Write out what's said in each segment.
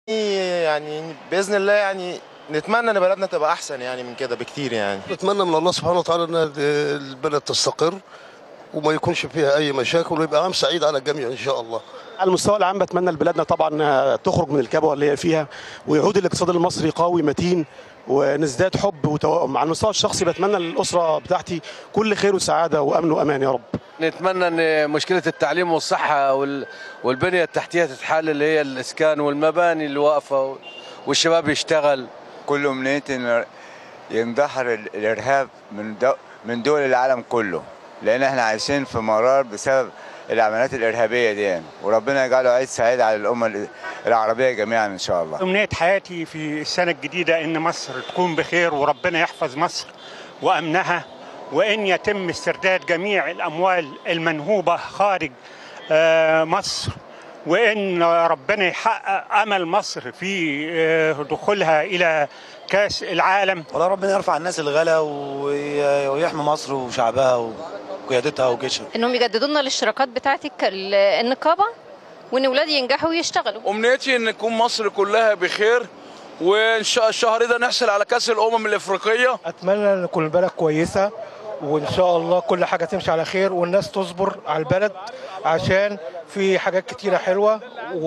يعني باذن الله يعني نتمنى ان بلدنا تبقى احسن يعني من كده بكتير يعني نتمنى من الله سبحانه وتعالى ان البلد تستقر وما يكونش فيها اي مشاكل ويبقى عام سعيد على الجميع ان شاء الله على المستوى العام بتمنى لبلادنا طبعا انها تخرج من الكبوه اللي هي فيها ويعود الاقتصاد المصري قوي متين ونزداد حب وتوائم على المستوى الشخصي بتمنى للاسره بتاعتي كل خير وسعاده وامن وامان يا رب نتمنى ان مشكله التعليم والصحه وال- والبنيه التحتيه تتحل اللي هي الاسكان والمباني اللي واقفه والشباب يشتغل كل امنيتي ان يندحر ال- الارهاب من دو من دول العالم كله لان احنا عايشين في مرار بسبب العمليات الارهابيه دي وربنا يجعله عيد سعيد على الامه ال- العربيه جميعا ان شاء الله أمنية حياتي في السنة الجديدة إن مصر تكون بخير وربنا يحفظ مصر وأمنها وإن يتم استرداد جميع الأموال المنهوبة خارج آه، مصر وإن ربنا يحقق أمل مصر في آه، دخولها إلى كأس العالم والله ربنا يرفع الناس الغلا وي- ويحمي مصر وشعبها وقيادتها وجيشها انهم يجددوا لنا الاشتراكات بتاعه الك- ال- النقابه وان ولادي ينجحوا ويشتغلوا امنيتي ان تكون مصر كلها بخير وان شاء الشهر ده نحصل على كاس الامم الافريقيه اتمنى ان تكون البلد كويسه وان شاء الله كل حاجه تمشي على خير والناس تصبر على البلد عشان في حاجات كتيره حلوه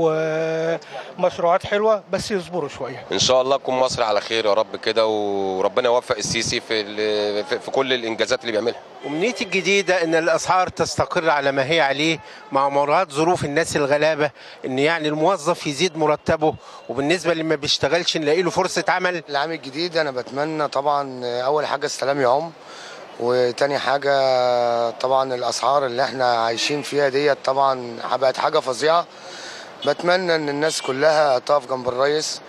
ومشروعات حلوه بس يصبروا شويه ان شاء الله تكون مصر على خير يا رب كده وربنا يوفق السيسي في ال- في في كل الانجازات اللي بيعملها أمنيتي الجديدة إن الأسعار تستقر على ما هي عليه مع مراعاة ظروف الناس الغلابة إن يعني الموظف يزيد مرتبه وبالنسبة اللي ما بيشتغلش نلاقي له فرصة عمل العام الجديد انا بتمنى طبعا اول حاجه السلام يعم وتاني حاجه طبعا الاسعار اللي احنا عايشين فيها ديت طبعا بقت حاجه فظيعه بتمنى ان الناس كلها تقف جنب الرئيس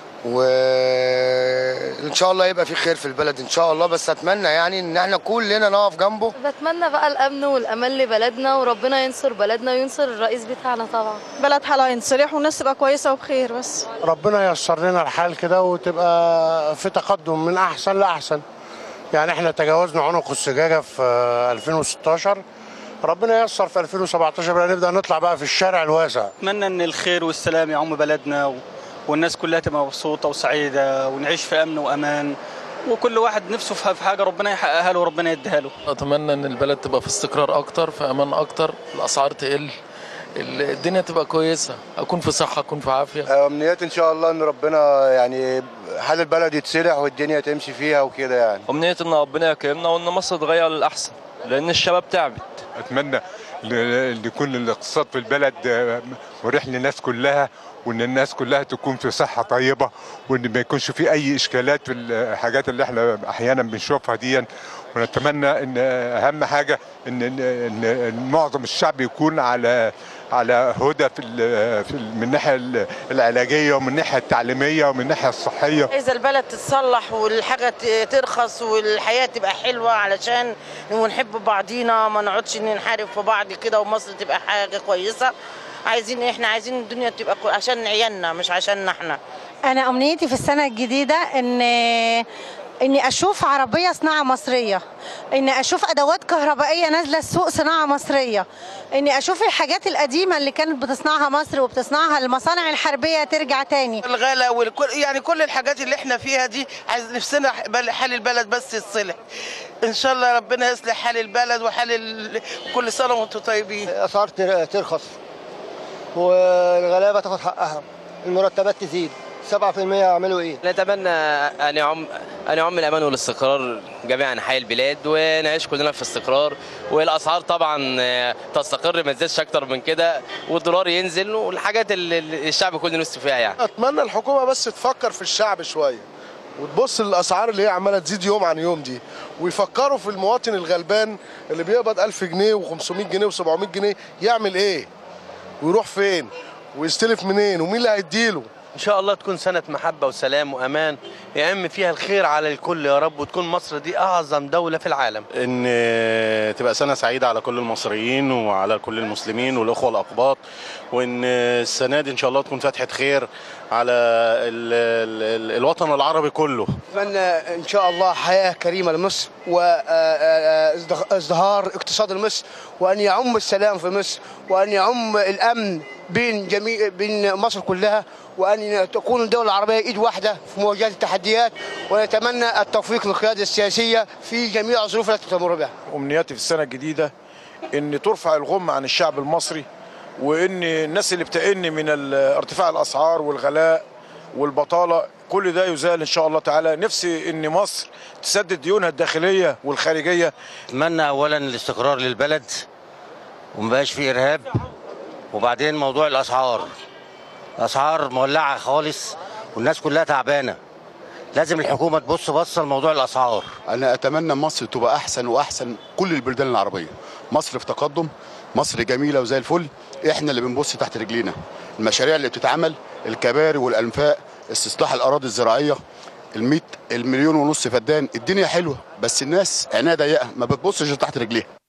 وان شاء الله يبقى في خير في البلد ان شاء الله بس اتمنى يعني ان احنا كلنا نقف جنبه بتمنى بقى الامن والامان لبلدنا وربنا ينصر بلدنا وينصر الرئيس بتاعنا طبعا بلد حالها ينصلح والناس تبقى كويسه وبخير بس ربنا ييسر لنا الحال كده وتبقى في تقدم من احسن لاحسن يعني احنا تجاوزنا عنق السجاجه في آه، 2016 ربنا ييسر في 2017 بقى نبدا نطلع بقى في الشارع الواسع اتمنى ان الخير والسلام يعم بلدنا و... والناس كلها تبقى مبسوطه وسعيده ونعيش في امن وامان وكل واحد نفسه في في حاجه ربنا يحققها له وربنا يديها له اتمنى ان البلد تبقى في استقرار اكتر في امان اكتر الاسعار تقل ال- الدنيا تبقى كويسه اكون في صحه اكون في عافيه امنياتي ان شاء الله ان ربنا يعني حال البلد يتصلح والدنيا تمشي فيها وكده يعني أمنية إن ربنا يكرمنا وإن مصر تتغير للأحسن لأن الشباب تعبت اتمنى ل- يكون الاقتصاد في البلد آه، مريح للناس كلها وان الناس كلها تكون في صحه طيبه وان ما يكونش في اي اشكالات في الحاجات اللي احنا احيانا بنشوفها دي ونتمنى ان اهم حاجه ان ان إن معظم الشعب يكون على على هدى في ال- في ال- من الناحيه ال- العلاجيه ومن الناحيه التعليميه ومن الناحيه الصحيه عايزه البلد تتصلح والحاجه ت- ترخص والحياه تبقى حلوه علشان ونحب بعضينا ما نقعدش نحارب في بعض كده ومصر تبقى حاجه كويسه عايزين احنا عايزين الدنيا تبقى كو... عشان عيالنا مش عشاننا احنا انا امنيتي في السنه الجديده ان اني اشوف عربيه صناعه مصريه اني اشوف ادوات كهربائيه نازله السوق صناعه مصريه اني اشوف الحاجات القديمه اللي كانت بتصنعها مصر وبتصنعها المصانع الحربيه ترجع تاني الغلا والكل يعني كل الحاجات اللي احنا فيها دي عايز نفسنا بل- حال البلد بس يتصلح ان شاء الله ربنا يصلح حال البلد وحال ال... كل سنه وانتم طيبين الاسعار ترخص والغلابه تاخد حقها المرتبات تزيد 7% يعملوا ايه نتمنى ان يعم ان يعم الامان والاستقرار جميع انحاء البلاد ونعيش كلنا في استقرار والاسعار طبعا آه، تستقر ما تزيدش اكتر من كده والدولار ينزل والحاجات اللي اللي الشعب كله نفسه فيها يعني اتمنى الحكومه بس تفكر في الشعب شويه وتبص للاسعار اللي هي عماله تزيد يوم عن يوم دي ويفكروا في المواطن الغلبان اللي بيقبض 1000 جنيه و500 جنيه و700 جنيه يعمل ايه ويروح فين ويستلف منين ومين اللي هيديله ان شاء الله تكون سنه محبه وسلام وامان يعم فيها الخير على الكل يا رب وتكون مصر دي اعظم دوله في العالم ان تبقى سنه سعيده على كل المصريين وعلى كل المسلمين والاخوه الاقباط وان السنه دي ان شاء الله تكون فتحه خير على ال ال ال الوطن العربي كله اتمنى ان شاء الله حياه كريمه لمصر وازدهار اقتصاد مصر وان يعم السلام في مصر وان يعم الامن بين جميع بين مصر كلها وان تكون الدول العربيه ايد واحده في مواجهه التحديات ونتمنى التوفيق للقياده السياسيه في جميع الظروف التي تمر بها. امنياتي في السنه الجديده ان ترفع الغم عن الشعب المصري وان الناس اللي بتئن من ال- ارتفاع الاسعار والغلاء والبطاله كل ده يزال ان شاء الله تعالى نفسي ان مصر تسدد ديونها الداخليه والخارجيه اتمنى اولا الاستقرار للبلد ومبقاش فيه ارهاب وبعدين موضوع الاسعار الاسعار مولعه خالص والناس كلها تعبانه لازم الحكومه تبص بصه لموضوع الاسعار انا اتمنى مصر تبقى احسن واحسن كل البلدان العربيه مصر في تقدم مصر جميله وزي الفل احنا اللي بنبص تحت رجلينا المشاريع اللي بتتعمل الكباري والانفاق استصلاح الاراضي الزراعيه ال100 المليون ونص فدان الدنيا حلوه بس الناس عينيها ضيقه ما بتبصش تحت رجليها